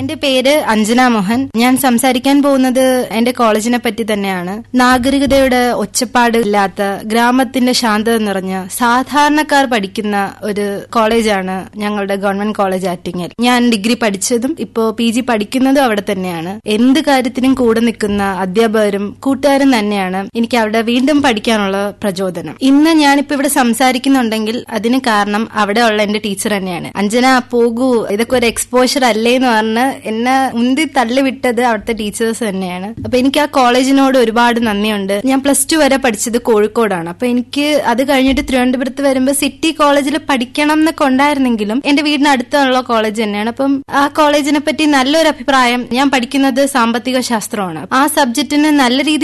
എന്റെ പേര് അഞ്ജന മോഹൻ ഞാൻ സംസാരിക്കാൻ പോകുന്നത് എന്റെ കോളേജിനെ പറ്റി തന്നെയാണ് നാഗരികതയുടെ ഒച്ചപ്പാട് ഇല്ലാത്ത ഗ്രാമത്തിന്റെ ശാന്തത നിറഞ്ഞ സാധാരണക്കാർ പഠിക്കുന്ന ഒരു കോളേജാണ് ഞങ്ങളുടെ ഗവൺമെന്റ് കോളേജ് ആറ്റിങ്ങൽ ഞാൻ ഡിഗ്രി പഠിച്ചതും ഇപ്പോ പി ജി പഠിക്കുന്നതും അവിടെ തന്നെയാണ് എന്ത് കാര്യത്തിനും കൂടെ നിൽക്കുന്ന അധ്യാപകരും കൂട്ടുകാരും തന്നെയാണ് എനിക്ക് അവിടെ വീണ്ടും പഠിക്കാനുള്ള പ്രചോദനം ഇന്ന് ഞാനിപ്പോ ഇവിടെ സംസാരിക്കുന്നുണ്ടെങ്കിൽ അതിന് കാരണം അവിടെ ഉള്ള എന്റെ ടീച്ചർ തന്നെയാണ് അഞ്ജന പോകൂ ഇതൊക്കെ ഒരു എക്സ്പോഷർ അല്ലേ എന്ന് പറഞ്ഞ് എന്നെ ഉന്തി തള്ളിവിട്ടത് അവിടുത്തെ ടീച്ചേഴ്സ് തന്നെയാണ് അപ്പൊ എനിക്ക് ആ കോളേജിനോട് ഒരുപാട് നന്ദിയുണ്ട് ഞാൻ പ്ലസ് ടു വരെ പഠിച്ചത് കോഴിക്കോടാണ് അപ്പൊ എനിക്ക് അത് കഴിഞ്ഞിട്ട് തിരുവനന്തപുരത്ത് വരുമ്പോൾ സിറ്റി കോളേജിൽ പഠിക്കണം എന്നൊക്കെ ഉണ്ടായിരുന്നെങ്കിലും എന്റെ വീടിന് അടുത്തുള്ള കോളേജ് തന്നെയാണ് അപ്പം ആ കോളേജിനെ പറ്റി നല്ലൊരു അഭിപ്രായം ഞാൻ പഠിക്കുന്നത് സാമ്പത്തിക ശാസ്ത്രമാണ് ആ സബ്ജക്റ്റിന് നല്ല രീതിയിൽ